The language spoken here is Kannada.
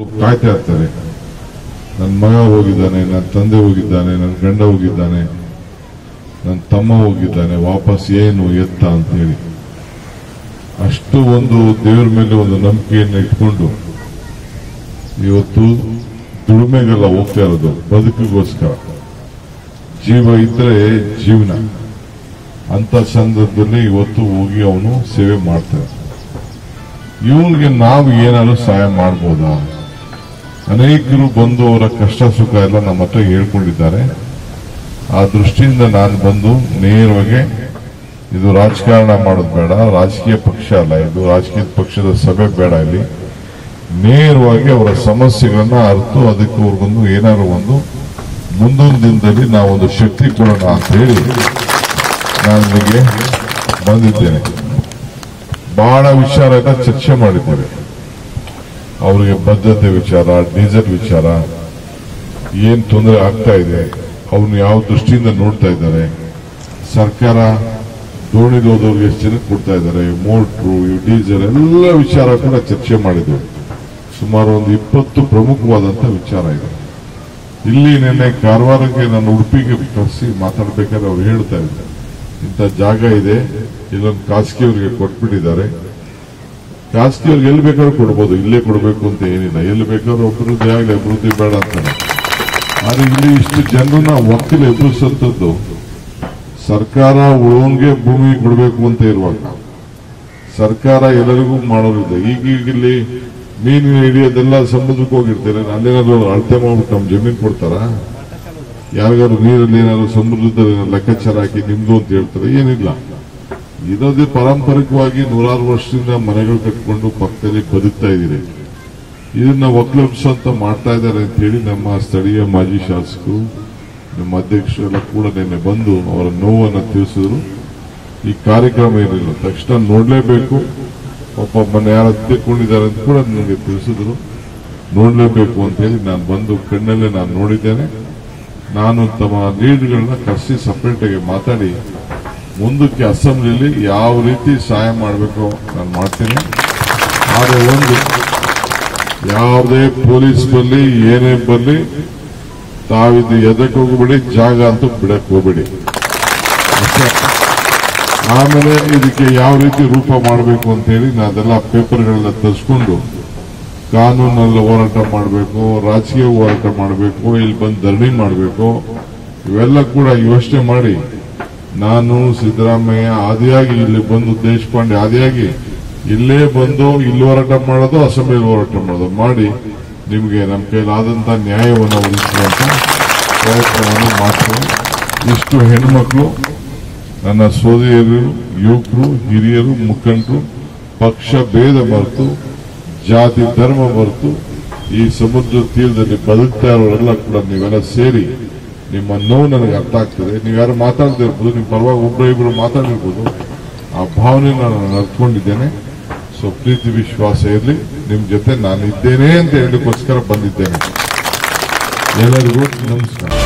ಕಾಯ್ತಾ ಇರ್ತಾರೆ ನನ್ನ ಮಗ ಹೋಗಿದ್ದಾನೆ ನನ್ನ ತಂದೆ ಹೋಗಿದ್ದಾನೆ ನನ್ನ ಗಂಡ ಹೋಗಿದ್ದಾನೆ ನನ್ನ ತಮ್ಮ ಹೋಗಿದ್ದಾನೆ ವಾಪಸ್ ಏನು ಎತ್ತ ಅಂತ ಹೇಳಿ ಅಷ್ಟು ಒಂದು ದೇವರ ಮೇಲೆ ಒಂದು ನಂಬಿಕೆಯನ್ನು ಇಟ್ಕೊಂಡು ಇವತ್ತು ದುಡಿಮೆಗೆಲ್ಲ ಹೋಗ್ತಾ ಇರೋದು ಬದುಕಿಗೋಸ್ಕರ ಜೀವ ಇದ್ರೆ ಜೀವನ ಅಂತ ಸಂದರ್ಭದಲ್ಲಿ ಇವತ್ತು ಹೋಗಿ ಅವನು ಸೇವೆ ಮಾಡ್ತಾನೆ ಇವನಿಗೆ ನಾವು ಏನಾದ್ರು ಸಹಾಯ ಮಾಡ್ಬೋದಾ ಅನೇಕರು ಬಂದು ಅವರ ಕಷ್ಟ ಸುಖ ಎಲ್ಲ ನಮ್ಮ ಹತ್ರ ಹೇಳ್ಕೊಂಡಿದ್ದಾರೆ ಆ ದೃಷ್ಟಿಯಿಂದ ನಾನು ಬಂದು ನೇರವಾಗಿ ಇದು ರಾಜಕಾರಣ ಮಾಡೋದು ಬೇಡ ರಾಜಕೀಯ ಪಕ್ಷ ಅಲ್ಲ ಇದು ರಾಜಕೀಯ ಪಕ್ಷದ ಸಭೆ ಬೇಡ ಇಲ್ಲಿ ನೇರವಾಗಿ ಅವರ ಸಮಸ್ಯೆಗಳನ್ನ ಅರ್ತು ಅದಕ್ಕೆ ಅವ್ರಿಗೊಂದು ಏನಾದ್ರು ಒಂದು ಮುಂದೊಂದು ದಿನದಲ್ಲಿ ನಾವೊಂದು ಶಕ್ತಿ ಕೊಡೋಣ ಅಂತ ಹೇಳಿ ನಾನು ಇಲ್ಲಿಗೆ ಬಂದಿದ್ದೇನೆ ಬಹಳ ವಿಚಾರ ಎಲ್ಲ ಚರ್ಚೆ ಮಾಡಿದ್ದೇವೆ ಅವರಿಗೆ ಬದ್ಧತೆ ವಿಚಾರ ಡೀಸೆಲ್ ವಿಚಾರ ಏನ್ ತೊಂದರೆ ಆಗ್ತಾ ಇದೆ ಅವ್ರನ್ನ ಯಾವ ದೃಷ್ಟಿಯಿಂದ ನೋಡ್ತಾ ಇದ್ದಾರೆ ಸರ್ಕಾರ ದೋಣಿಗೆ ಹೋದವ್ರಿಗೆ ಎಷ್ಟು ಜನಕ್ಕೆ ಕೊಡ್ತಾ ಇದ್ದಾರೆ ಮೋಟ್ರು ಈ ಡೀಸೆಲ್ ಎಲ್ಲ ವಿಚಾರ ಕೂಡ ಚರ್ಚೆ ಮಾಡಿದ್ವಿ ಸುಮಾರು ಒಂದು ಇಪ್ಪತ್ತು ಪ್ರಮುಖವಾದಂತ ವಿಚಾರ ಇದೆ ಇಲ್ಲಿ ನಿನ್ನೆ ಕಾರವಾರಕ್ಕೆ ನಾನು ಉಡುಪಿಗೆ ಕರೆಸಿ ಮಾತಾಡ್ಬೇಕಾದ್ರೆ ಅವ್ರು ಹೇಳ್ತಾ ಇದ್ದಾರೆ ಇಂಥ ಜಾಗ ಇದೆ ಇಲ್ಲೊಂದು ಖಾಸಗಿಯವರಿಗೆ ಕೊಟ್ಬಿಟ್ಟಿದ್ದಾರೆ ಖಾಸಗಿಯವ್ರಿಗೆ ಎಲ್ಲಿ ಬೇಕಾದ್ರೂ ಕೊಡ್ಬೋದು ಇಲ್ಲೇ ಕೊಡಬೇಕು ಅಂತ ಏನಿಲ್ಲ ಎಲ್ಲಿ ಬೇಕಾದ್ರೂ ಅಭಿವೃದ್ಧಿ ಆಗಲಿ ಅಭಿವೃದ್ಧಿ ಬೇಡ ಅಂತಾನೆ ಆದ್ರೆ ಇಲ್ಲಿ ಇಷ್ಟು ಜನರನ್ನ ಒಕ್ಕಲು ಎದುರಿಸಂತದ್ದು ಸರ್ಕಾರ ಉಳೋನ್ಗೆ ಭೂಮಿ ಕೊಡಬೇಕು ಅಂತ ಇರುವಾಗ ಸರ್ಕಾರ ಎಲ್ಲರಿಗೂ ಮಾಡೋರಿದೆ ಈಗೀಗ ಇಲ್ಲಿ ಮೀನಿನ ಹಿಡಿಯೋದೆಲ್ಲ ಸಮುದ್ರಕ್ಕೆ ಹೋಗಿರ್ತಾರೆ ಅಲ್ಲೇನಾದ್ರು ಅಳತೆ ಮಾಡ್ಬಿಟ್ಟು ನಮ್ ಜಮೀನ್ ಕೊಡ್ತಾರ ಯಾರಿಗಾದ್ರು ನೀರಲ್ಲಿ ಏನಾದ್ರು ಸಮುದ್ರದಲ್ಲಿ ಏನಾದ್ರು ಲೆಕ್ಕಾಚಾರ ಹಾಕಿ ನಿಮ್ದು ಅಂತ ಹೇಳ್ತಾರೆ ಏನಿಲ್ಲ ಇರೋದೇ ಪಾರಂಪರಿಕವಾಗಿ ನೂರಾರು ವರ್ಷದಿಂದ ಮನೆಗಳು ಕಟ್ಕೊಂಡು ಪಕ್ಕದಲ್ಲಿ ಬದುಕ್ತಾ ಇದ್ದೀರಿ ಇದನ್ನ ಒಕ್ಕಲಿಪ್ಸ ಅಂತ ಮಾಡ್ತಾ ಇದ್ದಾರೆ ಅಂತ ಹೇಳಿ ನಮ್ಮ ಸ್ಥಳೀಯ ಮಾಜಿ ಶಾಸಕರು ನಮ್ಮ ಅಧ್ಯಕ್ಷರೆಲ್ಲ ಕೂಡ ನಿನ್ನೆ ಬಂದು ಅವರ ನೋವನ್ನು ತಿಳಿಸಿದ್ರು ಈ ಕಾರ್ಯಕ್ರಮ ಏನಿಲ್ಲ ತಕ್ಷಣ ನೋಡ್ಲೇಬೇಕು ಒಬ್ಬ ಮೊನ್ನೆ ಯಾರು ತಿಳ್ಕೊಂಡಿದ್ದಾರೆ ಅಂತ ಕೂಡ ನನಗೆ ತಿಳಿಸಿದ್ರು ನೋಡ್ಲೇಬೇಕು ಅಂತ ಹೇಳಿ ನಾನು ಬಂದು ಕಣ್ಣಲ್ಲೇ ನಾನು ನೋಡಿದ್ದೇನೆ ನಾನು ತಮ್ಮ ಲೀಡ್ಗಳನ್ನ ಕರೆಸಿ ಸಪರೇಟ್ ಆಗಿ ಮಾತಾಡಿ ಮುಂದಕ್ಕೆ ಅಸೆಂಬ್ಲಿಯಲ್ಲಿ ಯಾವ ರೀತಿ ಸಹಾಯ ಮಾಡಬೇಕು ನಾನು ಮಾಡ್ತೀನಿ ಆದರೆ ಒಂದು ಯಾವುದೇ ಪೊಲೀಸ್ ಬರಲಿ ಏನೇ ಬರಲಿ ತಾವಿದು ಎದಕ್ಕೆ ಹೋಗಬೇಡಿ ಜಾಗ ಅಂತೂ ಬಿಡಕ್ ಹೋಗ್ಬೇಡಿ ಅಷ್ಟೇ. ಆಮೇಲೆ ಇದಕ್ಕೆ ಯಾವ ರೀತಿ ರೂಪ ಮಾಡಬೇಕು ಅಂತ ಹೇಳಿ ನಾವೆಲ್ಲ ಪೇಪರ್ಗಳೆಲ್ಲ ತರಿಸ್ಕೊಂಡು ಕಾನೂನಲ್ಲಿ ಹೋರಾಟ ಮಾಡಬೇಕು ರಾಜಕೀಯ ಹೋರಾಟ ಮಾಡಬೇಕು ಇಲ್ಲಿ ಬಂದು ಧರಣಿ ಮಾಡಬೇಕು ಇವೆಲ್ಲ ಕೂಡ ಯೋಚನೆ ಮಾಡಿ ನಾನು ಸಿದ್ದರಾಮಯ್ಯ ಆದಿಯಾಗಿ ಇಲ್ಲಿ ಬಂದು ದೇಶಪಾಂಡೆ ಆದಿಯಾಗಿ ಇಲ್ಲೇ ಬಂದು ಇಲ್ಲಿ ಹೋರಾಟ ಮಾಡೋದು ಅಸೆಂಬ್ಲಿಯಲ್ಲಿ ಹೋರಾಟ ಮಾಡೋದು ಮಾಡಿ ನಿಮಗೆ ನಮ್ಮ ಕೈಲಾದಂತ ನ್ಯಾಯವನ್ನು ಒದಗಿಸುವಂತ ಪ್ರಯತ್ನವನ್ನು ಮಾಡ್ತೀನಿ ಇಷ್ಟು ಹೆಣ್ಮಕ್ಳು ನನ್ನ ಸೋದರಿಯರು ಯುವಕರು ಹಿರಿಯರು ಮುಖಂಡರು ಪಕ್ಷ ಭೇದ ಮರೆತು ಜಾತಿ ಧರ್ಮ ಮರೆತು ಈ ಸಮುದ್ರ ತೀರದಲ್ಲಿ ಬದುಕ್ತಾ ಇರೋರೆಲ್ಲ ಕೂಡ ನೀವೆಲ್ಲ ಸೇರಿ ನಿಮ್ಮ ನೋವು ನನಗೆ ಅರ್ಥ ಆಗ್ತದೆ ನೀವು ಯಾರು ಮಾತಾಡದೇ ಇರ್ಬೋದು ನಿಮ್ಮ ಪರವಾಗಿ ಒಬ್ಬರು ಇಬ್ಬರು ಮಾತಾಡಿರ್ಬೋದು ಆ ಭಾವನೆ ನಾನು ಅರ್ಥಕೊಂಡಿದ್ದೇನೆ ಸೊ ಪ್ರೀತಿ ವಿಶ್ವಾಸ ಇರಲಿ ನಿಮ್ ಜೊತೆ ನಾನು ಇದ್ದೇನೆ ಅಂತ ಹೇಳಲಿಕ್ಕೋಸ್ಕರ ಬಂದಿದ್ದೇನೆ ಎಲ್ಲರಿಗೂ ನಮಸ್ಕಾರ